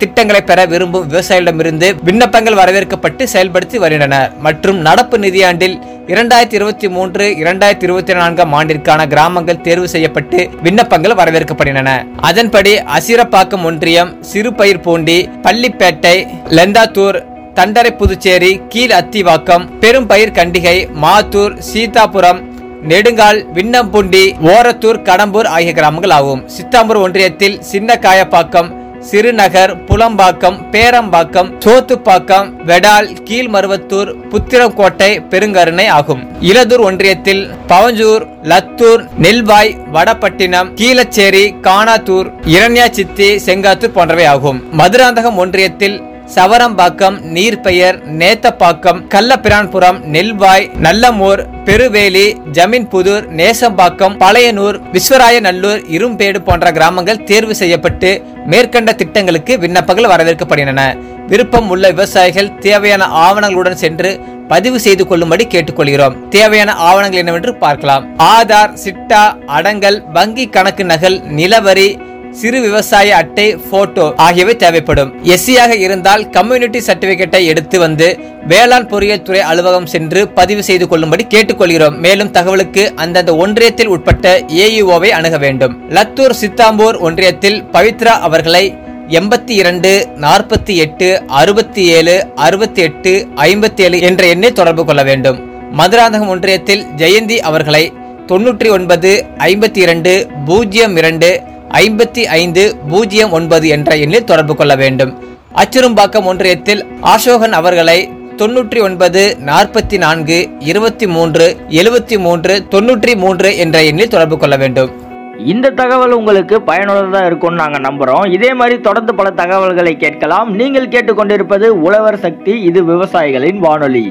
திட்டங்களை பெற விரும்பும் விவசாயிகளிடமிருந்து விண்ணப்பங்கள் வரவேற்கப்பட்டு செயல்படுத்தி வருகின்றன மற்றும் நடப்பு நிதியாண்டில் இரண்டாயிரத்தி இருபத்தி மூன்று இரண்டாயிரத்தி இருபத்தி நான்காம் ஆண்டிற்கான கிராமங்கள் தேர்வு செய்யப்பட்டு விண்ணப்பங்கள் வரவேற்கப்படுகின்றன அதன்படி அசிரப்பாக்கம் ஒன்றியம் சிறுபயிர் பூண்டி பள்ளிப்பேட்டை லெந்தாத்தூர் தண்டரை புதுச்சேரி கீழ் அத்திவாக்கம் பெரும்பயிர் கண்டிகை மாத்தூர் சீதாபுரம் நெடுங்கால் விண்ணம்புண்டி ஓரத்தூர் கடம்பூர் ஆகிய கிராமங்கள் ஆகும் சித்தாம்பூர் ஒன்றியத்தில் சின்ன காயப்பாக்கம் சிறுநகர் புலம்பாக்கம் பேரம்பாக்கம் சோத்துப்பாக்கம் வெடால் கீழ்மருவத்தூர் புத்திரக்கோட்டை பெருங்கருணை ஆகும் இலதூர் ஒன்றியத்தில் பவஞ்சூர் லத்தூர் நெல்வாய் வடபட்டினம் கீழச்சேரி காணாத்தூர் இரண்யாச்சித்தி செங்காத்தூர் போன்றவை ஆகும் மதுராந்தகம் ஒன்றியத்தில் சவரம்பாக்கம் நீர்பெயர் நேத்தப்பாக்கம் கள்ளப்பிரான்புரம் நெல்வாய் நல்லமூர் பெருவேலி ஜமீன்புதூர் நேசம்பாக்கம் பழையனூர் விஸ்வராய நல்லூர் இரும்பேடு போன்ற கிராமங்கள் தேர்வு செய்யப்பட்டு மேற்கண்ட திட்டங்களுக்கு விண்ணப்பங்கள் வரவேற்கப்படுகின்றன விருப்பம் உள்ள விவசாயிகள் தேவையான ஆவணங்களுடன் சென்று பதிவு செய்து கொள்ளும்படி கேட்டுக்கொள்கிறோம் தேவையான ஆவணங்கள் என்னவென்று பார்க்கலாம் ஆதார் சிட்டா அடங்கல் வங்கி கணக்கு நகல் நிலவரி சிறு விவசாய அட்டை போட்டோ ஆகியவை தேவைப்படும் எஸ்சியாக இருந்தால் கம்யூனிட்டி சர்டிபிகேட்டை எடுத்து வந்து வேளாண் பொறியியல் துறை அலுவலகம் சென்று பதிவு செய்து கொள்ளும்படி கேட்டுக்கொள்கிறோம் மேலும் தகவலுக்கு அந்தந்த ஒன்றியத்தில் உட்பட்ட ஏஇஓவை அணுக வேண்டும் லத்தூர் சித்தாம்பூர் ஒன்றியத்தில் பவித்ரா அவர்களை எண்பத்தி இரண்டு நாற்பத்தி எட்டு அறுபத்தி ஏழு அறுபத்தி எட்டு ஐம்பத்தி ஏழு என்ற எண்ணில் தொடர்பு கொள்ள வேண்டும் மதுராந்தகம் ஒன்றியத்தில் ஜெயந்தி அவர்களை தொன்னூற்றி ஒன்பது ஐம்பத்தி இரண்டு பூஜ்ஜியம் இரண்டு ஐம்பத்தி ஐந்து பூஜ்ஜியம் ஒன்பது என்ற எண்ணில் தொடர்பு கொள்ள வேண்டும் அச்சிறும்பாக்கம் ஒன்றியத்தில் அசோகன் அவர்களை தொன்னூற்றி ஒன்பது நாற்பத்தி நான்கு இருபத்தி மூன்று எழுபத்தி மூன்று தொன்னூற்றி மூன்று என்ற எண்ணில் தொடர்பு கொள்ள வேண்டும் இந்த தகவல் உங்களுக்கு பயனுள்ளதாக இருக்கும்னு நாங்கள் நம்புகிறோம் இதே மாதிரி தொடர்ந்து பல தகவல்களை கேட்கலாம் நீங்கள் கேட்டுக்கொண்டிருப்பது உழவர் சக்தி இது விவசாயிகளின் வானொலி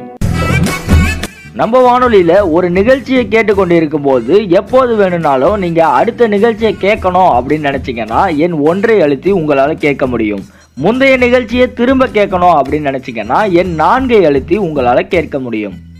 நம்ம வானொலியில் ஒரு நிகழ்ச்சியை கேட்டுக்கொண்டிருக்கும் போது எப்போது வேணும்னாலும் நீங்கள் அடுத்த நிகழ்ச்சியை கேட்கணும் அப்படின்னு நினச்சிங்கன்னா என் ஒன்றை அழுத்தி உங்களால் கேட்க முடியும் முந்தைய நிகழ்ச்சியை திரும்ப கேட்கணும் அப்படின்னு நினச்சிங்கன்னா என் நான்கை அழுத்தி உங்களால் கேட்க முடியும்